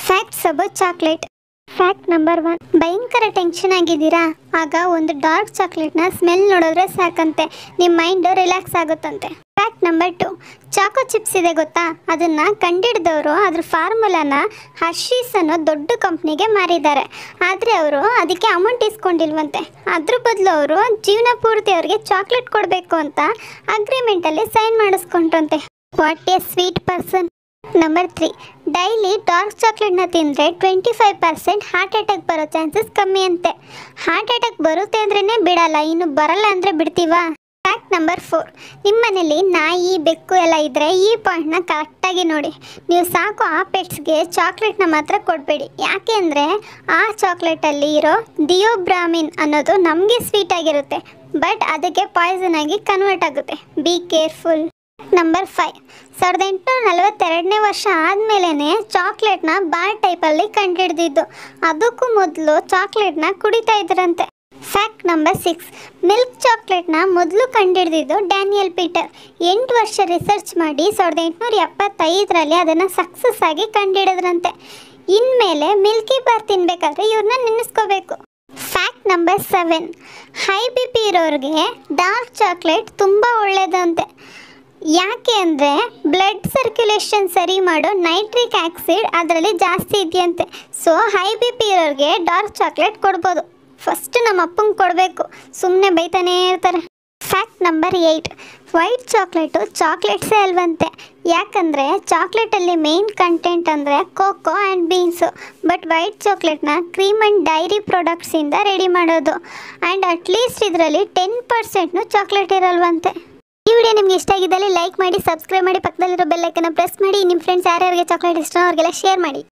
facts about chocolate fact number one ಭಯಂಕರ tension ಆಗಿದ್ದೀರಾ ಆಗ ಒಂದು ಡಾರ್ಕ್ ಚಾಕ್ಲೇಟ್ನ ಸ್ಮೆಲ್ ನೋಡಿದ್ರೆ ಸಾಕಂತೆ ನಿಮ್ಮ ಮೈಂಡ್ ರಿಲ್ಯಾಕ್ಸ್ ಆಗುತ್ತಂತೆ fact number two choco chips ಇದೆ ಗೊತ್ತಾ ಅದನ್ನ ಕಂಡಿಡಿದವರು ಅದ್ರ ಫಾರ್ಮುಲಾನ ಹರ್ಷೀಸ್ ಅನ್ನೋ ದೊಡ್ಡ ಕಂಪ್ನಿಗೆ ಮಾರಿದ್ದಾರೆ ಆದರೆ ಅವರು ಅದಕ್ಕೆ ಅಮೌಂಟ್ ಇಸ್ಕೊಂಡಿಲ್ವಂತೆ ಅದ್ರ ಬದಲು ಅವರು ಜೀವನ ಪೂರ್ತಿ ಅವ್ರಿಗೆ ಚಾಕ್ಲೇಟ್ ಕೊಡಬೇಕು ಅಂತ ಅಗ್ರಿಮೆಂಟಲ್ಲಿ ಸೈನ್ ಮಾಡಿಸ್ಕೊಂಡ್ರಂತೆ what a sweet person number three daily dark ಚಾಕ್ಲೇಟ್ನ ತಿಂದರೆ twenty five percent heart attack ಬರೋ ಚಾನ್ಸಸ್ ಕಮ್ಮಿ ಅಂತೆ ಹಾರ್ಟ್ ಅಟ್ಯಾಕ್ ಬರುತ್ತೆ ಅಂದ್ರೇ ಬಿಡಲ್ಲ ಇನ್ನು ಬರಲ್ಲ ಅಂದರೆ ಬಿಡ್ತೀವಾ ಫ್ಯಾಕ್ಟ್ ನಂಬರ್ ಫೋರ್ ನಿಮ್ಮ ಮನೇಲಿ ನಾಯಿ ಬೆಕ್ಕು ಎಲ್ಲ ಇದ್ದರೆ ಈ ಪಾಯಿಂಟ್ನ ಕರೆಕ್ಟಾಗಿ ನೋಡಿ ನೀವು ಸಾಕು ಆ ಪೆಟ್ಸ್ಗೆ ಚಾಕ್ಲೇಟ್ನ ಮಾತ್ರ ಕೊಡಬೇಡಿ ಯಾಕೆ ಅಂದರೆ ಆ ಚಾಕ್ಲೇಟಲ್ಲಿ ಇರೋ ದಿಯೋಬ್ರಾಮಿನ್ ಅನ್ನೋದು ನಮಗೆ ಸ್ವೀಟ್ ಆಗಿರುತ್ತೆ ಬಟ್ ಅದಕ್ಕೆ ಪಾಯ್ಸನ್ ಆಗಿ ಕನ್ವರ್ಟ್ ಆಗುತ್ತೆ ಬಿ ಕೇರ್ಫುಲ್ ನಂಬರ್ ಫೈವ್ ಸಾವಿರದ ಎಂಟುನೂರ ನಲವತ್ತೆರಡನೇ ವರ್ಷ ಆದಮೇಲೆ ಚಾಕ್ಲೇಟ್ನ ಬಾರ್ ಟೈಪಲ್ಲಿ ಕಂಡುಹಿಡ್ದಿದ್ದು ಅದಕ್ಕೂ ಮೊದಲು ಚಾಕ್ಲೇಟ್ನ ಕುಡಿತಾ ಇದ್ರಂತೆ ಫ್ಯಾಕ್ಟ್ ನಂಬರ್ ಸಿಕ್ಸ್ ಮಿಲ್ಕ್ ಚಾಕ್ಲೇಟ್ನ ಮೊದಲು ಕಂಡುಹಿಡ್ದಿದ್ದು ಡ್ಯಾನಿಯಲ್ ಪೀಟರ್ ಎಂಟು ವರ್ಷ ರಿಸರ್ಚ್ ಮಾಡಿ ಸಾವಿರದ ಎಂಟುನೂರ ಎಪ್ಪತ್ತೈದರಲ್ಲಿ ಅದನ್ನು ಸಕ್ಸಸ್ ಆಗಿ ಕಂಡುಹಿಡಿದ್ರಂತೆ ಇನ್ಮೇಲೆ ಮಿಲ್ಕಿ ಬಾರ್ ತಿನ್ಬೇಕಾದ್ರೆ ಇವ್ರನ್ನ ನೆನೆಸ್ಕೋಬೇಕು fact number seven high B P ಇರೋರಿಗೆ ಡಾರ್ಕ್ ಚಾಕ್ಲೇಟ್ ತುಂಬ ಒಳ್ಳೆಯದಂತೆ ಯಾಕೆ ಅಂದರೆ ಬ್ಲಡ್ ಸರ್ಕ್ಯುಲೇಷನ್ ಸರಿ ಮಾಡೋ ನೈಟ್ರಿಕ್ ಆಕ್ಸಿಡ್ ಅದರಲ್ಲಿ ಜಾಸ್ತಿ ಇದೆಯಂತೆ ಸೊ ಹೈ ಬಿ ಪಿ ಇರೋರಿಗೆ ಡಾರ್ಕ್ ಚಾಕ್ಲೇಟ್ ಕೊಡ್ಬೋದು ಫಸ್ಟ್ ನಮ್ಮ ಅಪ್ಪಂಗೆ ಕೊಡಬೇಕು ಸುಮ್ಮನೆ ಬೈತಾನೇ ಇರ್ತಾರೆ fact number eight white chocolate ಚಾಕ್ಲೇಟ್ಸೇ ಅಲ್ವಂತೆ ಯಾಕಂದರೆ ಚಾಕ್ಲೇಟಲ್ಲಿ ಮೇನ್ ಕಂಟೆಂಟ್ ಅಂದರೆ cocoa and beans but white ಚಾಕ್ಲೇಟ್ನ ಕ್ರೀಮ್ ಆ್ಯಂಡ್ ಡೈರಿ ಪ್ರಾಡಕ್ಟ್ಸಿಂದ ರೆಡಿ ಮಾಡೋದು ಆ್ಯಂಡ್ ಅಟ್ಲೀಸ್ಟ್ ಇದರಲ್ಲಿ ಟೆನ್ ಪರ್ಸೆಂಟ್ನು ಚಾಕ್ಲೇಟ್ ಇರಲ್ವಂತೆ ಈ ವಿಡಿಯೋ ನಿಮ್ಗೆ ಇಷ್ಟ ಆಗಿದ್ದಲ್ಲಿ ಲೈಕ್ ಮಾಡಿ ಸಬ್ಸ್ಕ್ರೈಬ್ ಮಾಡಿ ಪಕ್ಕದಲ್ಲಿರೋ ಬೆಲ್ಲೈಕನ್ನ ಪ್ರೆಸ್ ಮಾಡಿ ನಿಮ್ಮ ಫ್ರೆಂಡ್ಸ್ ಯಾರ್ಯಾರಿಗೆ ಚಾಕ್ಲೇಟ್ ಇಷ್ಟ ಅವ್ರಿಗೆಲ್ಲ ಶೇರ್ ಮಾಡಿ